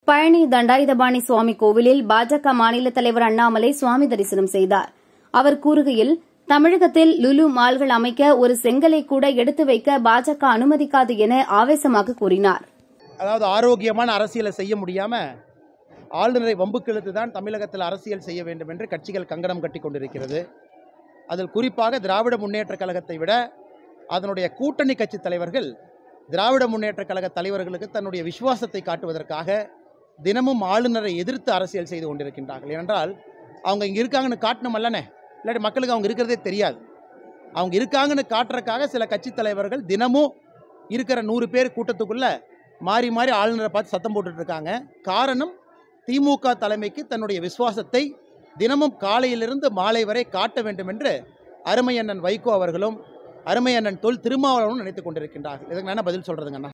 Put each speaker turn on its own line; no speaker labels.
பழனி தண்டாயுதபாணி சுவாமி கோவிலில் பாஜக மாநில தலைவர் அண்ணாமலை சுவாமி தரிசனம் செய்தார் அவர் கூறுகையில் தமிழகத்தில் லுலு மால்கள் அமைக்க ஒரு செங்கலை கூட எடுத்து வைக்க பாஜக அனுமதிக்காது என ஆவேசமாக கூறினார்
அதாவது ஆரோக்கியமான அரசியலை செய்ய முடியாமல் ஆளுநரை வம்புக்கிழுத்து தான் தமிழகத்தில் அரசியல் செய்ய வேண்டும் என்று கட்சிகள் கங்கணம் கட்டி கொண்டிருக்கிறது அதில் குறிப்பாக திராவிட முன்னேற்றக் கழகத்தை விட அதனுடைய கூட்டணி கட்சி தலைவர்கள் திராவிட முன்னேற்றக் கழக தலைவர்களுக்கு தன்னுடைய விசுவாசத்தை காட்டுவதற்காக தினமும் ஆளுநரை எதிர்த்து அரசியல் செய்து கொண்டிருக்கின்றார்கள் ஏனென்றால் அவங்க இங்கே இருக்காங்கன்னு காட்டணும் அல்லனே இல்லாட்டி மக்களுக்கு அவங்க இருக்கிறதே தெரியாது அவங்க இருக்காங்கன்னு காட்டுறதுக்காக சில கட்சி தலைவர்கள் தினமும் இருக்கிற நூறு பேர் கூட்டத்துக்குள்ள மாறி மாறி ஆளுநரை பார்த்து சத்தம் போட்டுட்டு இருக்காங்க காரணம் திமுக தலைமைக்கு தன்னுடைய விசுவாசத்தை தினமும் காலையிலிருந்து மாலை வரை காட்ட வேண்டும் என்று அருமை அண்ணன் வைகோ அவர்களும் அருமை அண்ணன் தொல் திருமாவளவனும் நினைத்துக் கொண்டிருக்கின்றார்கள் இதுக்கு நான் என்ன பதில் சொல்றதுங்கண்ணா